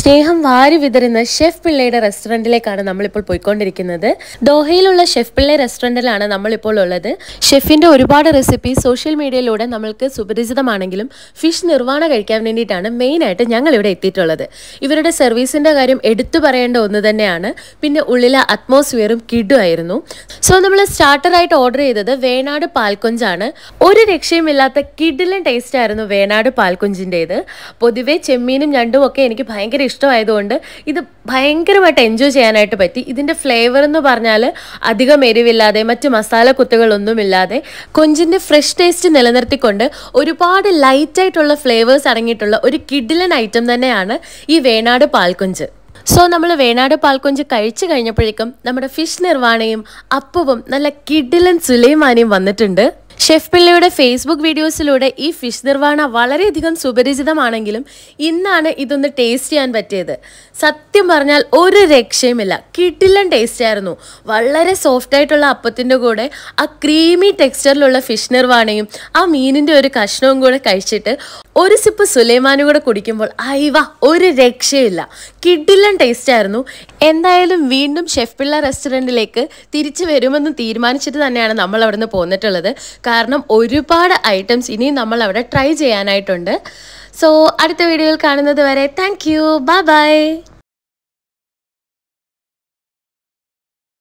സ്നേഹം വാരി വിതറുന്ന ഷെഫ് പിള്ളയുടെ റെസ്റ്റോറൻറ്റിലേക്കാണ് നമ്മളിപ്പോൾ പോയിക്കൊണ്ടിരിക്കുന്നത് ദോഹയിലുള്ള ഷെഫ് പിള്ളെ റെസ്റ്റോറൻറ്റിലാണ് നമ്മളിപ്പോൾ ഉള്ളത് ഷെഫിൻ്റെ ഒരുപാട് റെസിപ്പി സോഷ്യൽ മീഡിയയിലൂടെ നമ്മൾക്ക് സുപരിചിതമാണെങ്കിലും ഫിഷ് നിർവ്വാണ കഴിക്കാൻ വേണ്ടിയിട്ടാണ് മെയിനായിട്ട് ഞങ്ങൾ ഇവിടെ എത്തിയിട്ടുള്ളത് ഇവരുടെ സർവീസിൻ്റെ കാര്യം എടുത്തു പറയേണ്ട ഒന്ന് തന്നെയാണ് പിന്നെ ഉള്ളിലെ അറ്റ്മോസ്ഫിയറും കിഡുമായിരുന്നു സോ നമ്മൾ സ്റ്റാർട്ടറായിട്ട് ഓർഡർ ചെയ്തത് വേണാട് പാൽക്കൊഞ്ചാണ് ഒരു രക്ഷയുമില്ലാത്ത കിഡിലൻ ടേസ്റ്റ് ആയിരുന്നു വേണാട് പാൽക്കൊഞ്ചിൻ്റേത് പൊതുവെ ചെമ്മീനും ഞണ്ടും ഒക്കെ എനിക്ക് ഭയങ്കര ഇഷ്ടമായതുകൊണ്ട് ഇത് ഭയങ്കരമായിട്ട് എൻജോയ് ചെയ്യാനായിട്ട് പറ്റി ഇതിൻ്റെ ഫ്ലേവർ എന്ന് പറഞ്ഞാൽ അധികം എരിവില്ലാതെ മറ്റ് മസാല കുത്തുകളൊന്നുമില്ലാതെ കൊഞ്ചിൻ്റെ ഫ്രഷ് ടേസ്റ്റ് നിലനിർത്തിക്കൊണ്ട് ഒരുപാട് ലൈറ്റായിട്ടുള്ള ഫ്ലേവേഴ്സ് അടങ്ങിയിട്ടുള്ള ഒരു കിഡിലൻ ഐറ്റം തന്നെയാണ് ഈ വേണാട് പാൽക്കൊഞ്ച് സോ നമ്മൾ വേണാട് പാൽക്കൊഞ്ച് കഴിച്ചു കഴിഞ്ഞപ്പോഴേക്കും നമ്മുടെ ഫിഷ് നിർവാണയും അപ്പവും നല്ല കിഡിലൻ സുലൈമാനിയും വന്നിട്ടുണ്ട് ഷെഫ് പിള്ളയുടെ ഫേസ്ബുക്ക് വീഡിയോസിലൂടെ ഈ ഫിഷ് നിർവാണ വളരെയധികം സുപരിചിതമാണെങ്കിലും ഇന്നാണ് ഇതൊന്ന് ടേസ്റ്റ് ചെയ്യാൻ പറ്റിയത് സത്യം പറഞ്ഞാൽ ഒരു രക്ഷയുമില്ല കിഡിലൻ ടേസ്റ്റ് ആയിരുന്നു വളരെ സോഫ്റ്റ് ആയിട്ടുള്ള അപ്പത്തിൻ്റെ കൂടെ ആ ക്രീമി ടെക്സ്ചറിലുള്ള ഫിഷ് നിർവാണയും ആ മീനിൻ്റെ ഒരു കഷ്ണവും കൂടെ കഴിച്ചിട്ട് ഒരു സിപ്പ് സുലൈമാനും കൂടെ കുടിക്കുമ്പോൾ അയവ ഒരു രക്ഷയില്ല കിഡിലൻ ടേസ്റ്റ് ആയിരുന്നു എന്തായാലും വീണ്ടും ഷെഫ് പിള്ള റെസ്റ്റോറൻറ്റിലേക്ക് തിരിച്ചു വരുമെന്ന് തീരുമാനിച്ചിട്ട് തന്നെയാണ് നമ്മൾ അവിടെ നിന്ന് പോന്നിട്ടുള്ളത് കാരണം ഒരുപാട് ഐറ്റംസ് ഇനിയും നമ്മൾ അവിടെ ട്രൈ ചെയ്യാനായിട്ടുണ്ട് സോ അടുത്ത വീഡിയോയിൽ കാണുന്നത് വരെ താങ്ക് യു ബൈ ബൈ